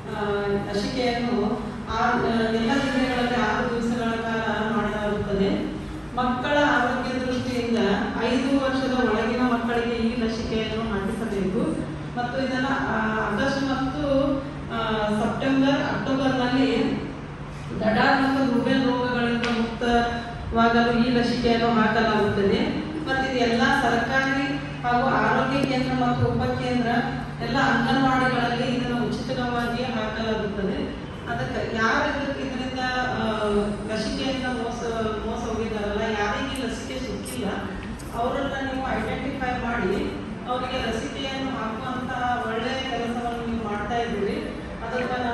ಆ, ಲಸಿಕೆಯನ್ನು ಆರು ಎಲ್ಲ ಜಿಲ್ಲೆಗಳಲ್ಲಿ ಆರು ದಿವಸಗಳ ಕಾಲ ಮಾಡಲಾಗುತ್ತದೆ ಮಕ್ಕಳ ಆರೋಗ್ಯ ದೃಷ್ಟಿಯಿಂದ ಐದು ವರ್ಷದ ಒಳಗಿನ ಮಕ್ಕಳಿಗೆ ಈ ಲಸಿಕೆಯನ್ನು ಹಾಕಿಸಬೇಕು ಮತ್ತು ಇದನ್ನು ಆ, ಆಗಸ್ಟ್ ಮತ್ತು ಆ, ಸೆಪ್ಟೆಂಬರ್ ಅಕ್ಟೋಬರ್ನಲ್ಲಿ ದಡಾರ್ ಮತ್ತು ರುಬೆಲ್ ರೋಗಗಳಿಂದ ಮುಕ್ತವಾಗಲು ಈ ಲಸಿಕೆಯನ್ನು ಹಾಕಲಾಗುತ್ತದೆ ಮತ್ತು ಇದು ಎಲ್ಲ ಸರ್ಕಾರಿ ಹಾಗೂ ಆರೋಗ್ಯ ಕೇಂದ್ರ ಮತ್ತು ಉಪಕೇಂದ್ರ ಎಲ್ಲ ಅಂಗನವಾಡಿಗಳಲ್ಲಿ ಇದನ್ನು ಉಚಿತವಾಗಿ ಹಾಕಲಾಗುತ್ತದೆ ಅದಕ್ಕೆ ಯಾರು ಇದಕ್ಕೆ ಇದರಿಂದ ಆ, ಲಸಿಕೆಯಿಂದ ಮೋಸ ಮೋಸ ಹೋಗಿದ್ದಾರಲ್ಲ ಯಾರಿಗೆ ಲಸಿಕೆ ಸಿಕ್ಕಿಲ್ಲ ಅವರನ್ನ ನೀವು ಐಡೆಂಟಿಫೈ ಮಾಡಿ ಅವರಿಗೆ ಲಸಿಕೆಯನ್ನು ಹಾಕುವಂತಹ ಒಳ್ಳೆಯ ಕೆಲಸವನ್ನು ನೀವು ಮಾಡ್ತಾ ಇದ್ದೀರಿ ಅದಕ್ಕೆ ನಾನು